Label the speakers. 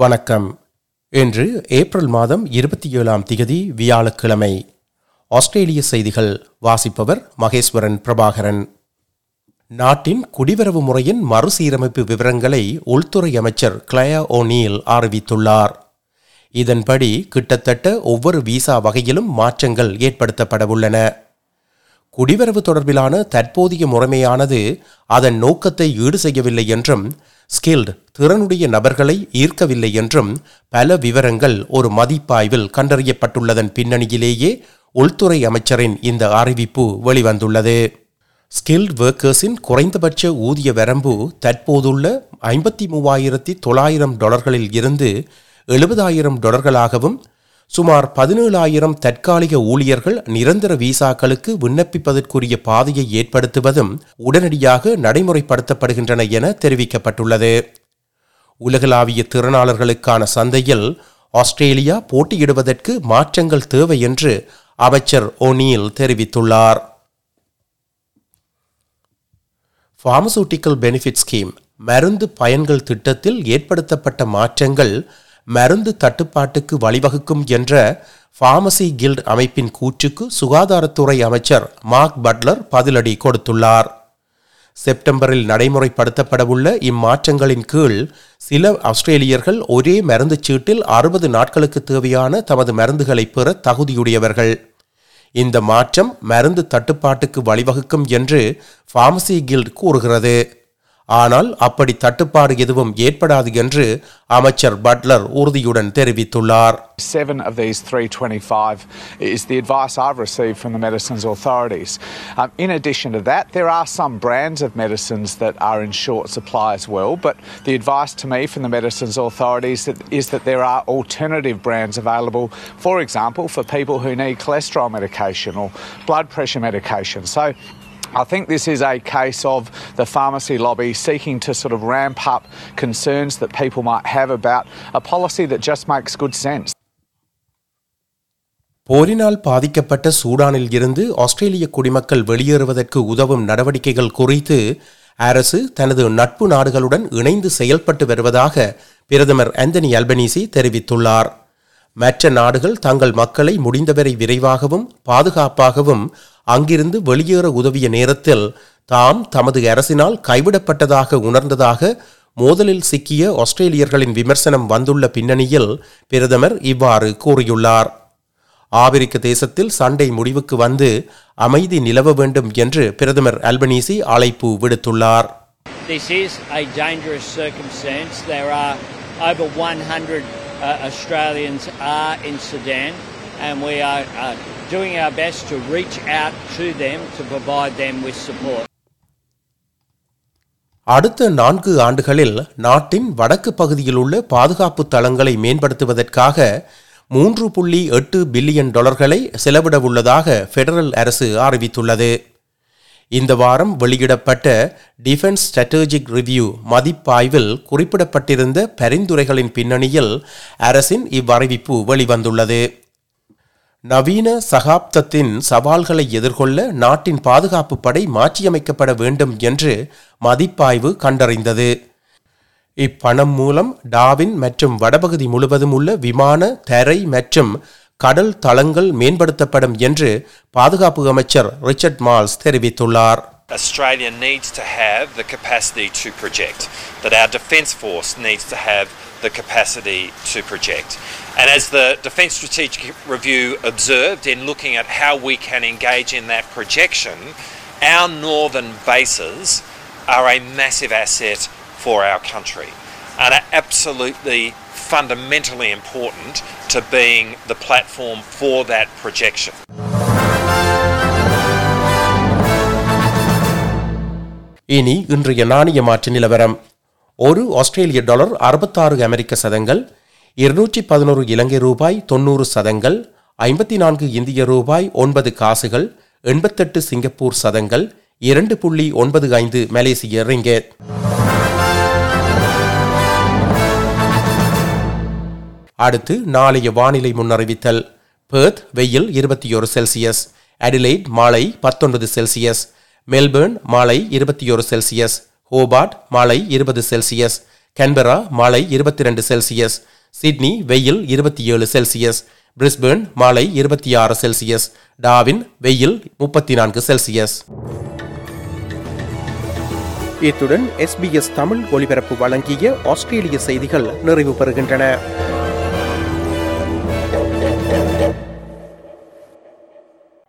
Speaker 1: வணக்கம் இன்று ஏப்ரல் மாதம் இருபத்தி ஏழாம் திகதி வியாழக்கிழமை ஆஸ்திரேலிய செய்திகள் வாசிப்பவர் மகேஸ்வரன் பிரபாகரன் நாட்டின் குடிவரவு முறையின் மறுசீரமைப்பு விவரங்களை உள்துறை அமைச்சர் கிளயா ஓநீல் அறிவித்துள்ளார் இதன்படி கிட்டத்தட்ட ஒவ்வொரு விசா வகையிலும் மாற்றங்கள் ஏற்படுத்தப்படவுள்ளன குடிவரவு தொடர்பிலான தற்போதைய முறைமையானது அதன் நோக்கத்தை ஈடு செய்யவில்லை என்றும் ஸ்கில்டு திறனுடைய நபர்களை ஈர்க்கவில்லை என்றும் பல விவரங்கள் ஒரு மதிப்பாய்வில் கண்டறியப்பட்டுள்ளதன் பின்னணியிலேயே உள்துறை அமைச்சரின் இந்த அறிவிப்பு வெளிவந்துள்ளது ஸ்கில்ட் ஒர்க்கர்ஸின் குறைந்தபட்ச ஊதிய வரம்பு தற்போதுள்ள ஐம்பத்தி மூவாயிரத்தி தொள்ளாயிரம் டாலர்களில் இருந்து எழுபதாயிரம் டாலர்களாகவும் சுமார் பதினேழாயிரம் தற்காலிக ஊழியர்கள் நிரந்தர விசாக்களுக்கு விண்ணப்பிப்பதற்குரிய பாதையை ஏற்படுத்துவதும் உடனடியாக நடைமுறைப்படுத்தப்படுகின்றன என தெரிவிக்கப்பட்டுள்ளது உலகளாவிய திறனாளர்களுக்கான சந்தையில் ஆஸ்திரேலியா போட்டியிடுவதற்கு மாற்றங்கள் தேவை என்று அமைச்சர் ஒனீல் தெரிவித்துள்ளார் பார்மசூட்டிக்கல் பெனிஃபிட் ஸ்கீம் மருந்து பயன்கள் திட்டத்தில் ஏற்படுத்தப்பட்ட மாற்றங்கள் மருந்து தட்டுப்பாட்டுக்கு வழிவகுக்கும் என்ற பார்மசி கில்ட் அமைப்பின் கூற்றுக்கு சுகாதாரத்துறை அமைச்சர் மார்க் பட்லர் பதிலடி கொடுத்துள்ளார் செப்டம்பரில் நடைமுறைப்படுத்தப்படவுள்ள இம்மாற்றங்களின் கீழ் சில ஆஸ்திரேலியர்கள் ஒரே மருந்துச் சீட்டில் அறுபது நாட்களுக்கு தேவையான தமது மருந்துகளை பெற தகுதியுடையவர்கள் இந்த மாற்றம் மருந்து தட்டுப்பாட்டுக்கு வழிவகுக்கும் என்று பார்மசி கில்ட் கூறுகிறது ஆனால் அப்படி தட்டுப்பாடு எதுவும் ஏற்படாது என்று அமைச்சர் பட்லர் உறுதியுடன் தெரிவித்துள்ளார்
Speaker 2: Seven of these 325 is the advice I've received from the medicines authorities. Um, in addition to that, there are some brands of medicines that are in short supply as well, but the advice to me from the medicines authorities that, is that there are alternative brands available, for example, for people who need cholesterol medication or blood pressure medication. So I think this is a case of the pharmacy lobby seeking to sort of ramp up concerns that people might have about a policy that just makes good sense.
Speaker 1: போரினால் பாதிக்கப்பட்ட சூடானில் இருந்து ஆஸ்திரேலிய குடிமக்கள் வெளியேறுவதற்கு உதவும் நடவடிக்கைகள் குறித்து அரசு தனது நட்பு நாடுகளுடன் இணைந்து செயல்பட்டு வருவதாக பிரதமர் ஆந்தனி அல்பனீசி தெரிவித்துள்ளார் மற்ற நாடுகள் தங்கள் மக்களை முடிந்தவரை விரைவாகவும் பாதுகாப்பாகவும் அங்கிருந்து வெளியேற உதவிய நேரத்தில் தாம் தமது அரசினால் கைவிடப்பட்டதாக உணர்ந்ததாக மோதலில் சிக்கிய ஆஸ்திரேலியர்களின் விமர்சனம் வந்துள்ள பின்னணியில் பிரதமர் இவ்வாறு கூறியுள்ளார் ஆபிரிக்க தேசத்தில் சண்டை முடிவுக்கு வந்து அமைதி நிலவ வேண்டும் என்று பிரதமர் அல்பனீசி அழைப்பு விடுத்துள்ளார்
Speaker 3: This is a dangerous circumstance. There are over 100 uh, Australians are in Sudan, and we are uh, doing our best to reach out to them to provide them with support.
Speaker 1: அடுத்த நான்கு ஆண்டுகளில் நாட்டின் வடக்கு பகுதியில் உள்ள பாதுகாப்பு தளங்களை மேம்படுத்துவதற்காக மூன்று புள்ளி எட்டு பில்லியன் டாலர்களை செலவிடவுள்ளதாக ஃபெடரல் அரசு அறிவித்துள்ளது இந்த வாரம் வெளியிடப்பட்ட டிஃபென்ஸ் ஸ்ட்ராட்டஜிக் ரிவ்யூ மதிப்பாய்வில் குறிப்பிடப்பட்டிருந்த பரிந்துரைகளின் பின்னணியில் அரசின் இவ்வறிவிப்பு வெளிவந்துள்ளது நவீன சகாப்தத்தின் சவால்களை எதிர்கொள்ள நாட்டின் பாதுகாப்பு படை மாற்றியமைக்கப்பட வேண்டும் என்று மதிப்பாய்வு கண்டறிந்தது இப்பணம் மூலம் டாவின் மற்றும் வடபகுதி முழுவதும் உள்ள விமான தரை மற்றும் கடல் தளங்கள் மேம்படுத்தப்படும் என்று பாதுகாப்பு அமைச்சர் ரிச்சர்ட் மால்ஸ் தெரிவித்துள்ளார்
Speaker 4: Australia needs to have the capacity to project, that our Defence Force needs to have the capacity to project. And as the Defence Strategic Review observed in looking at how we can engage in that projection, our northern bases are a massive asset for our country and are absolutely fundamentally important to being the platform for that projection.
Speaker 1: இனி இன்றைய நாணய மாற்று நிலவரம் ஒரு ஆஸ்திரேலிய dollar அறுபத்தாறு அமெரிக்க சதங்கள் இருநூற்றி பதினோரு இலங்கை ரூபாய் தொண்ணூறு சதங்கள் ஐம்பத்தி நான்கு இந்திய ரூபாய் ஒன்பது காசுகள் எண்பத்தெட்டு சிங்கப்பூர் சதங்கள் இரண்டு புள்ளி ஒன்பது ஐந்து மலேசிய ரிங்கெட் அடுத்து நாளைய வானிலை முன்னறிவித்தல் பெர்த் வெயில் இருபத்தி ஒரு செல்சியஸ் அடிலைட் மாலை பத்தொன்பது செல்சியஸ் மெல்பேர்ன் மாலை இருபத்தி ஒரு செல்சியஸ் ஹோபார்ட் மாலை இருபது செல்சியஸ் கன்பரா மாலை இருபத்தி ரெண்டு செல்சியஸ் சிட்னி வெயில் இருபத்தி ஏழு செல்சியஸ் பிரிஸ்பேர்ன் மாலை இருபத்தி ஆறு செல்சியஸ் டாவின் வெயில் முப்பத்தி நான்கு செல்சியஸ் இத்துடன் எஸ்பிஎஸ் தமிழ் ஒலிபரப்பு வழங்கிய ஆஸ்திரேலிய செய்திகள் நிறைவு பெறுகின்றன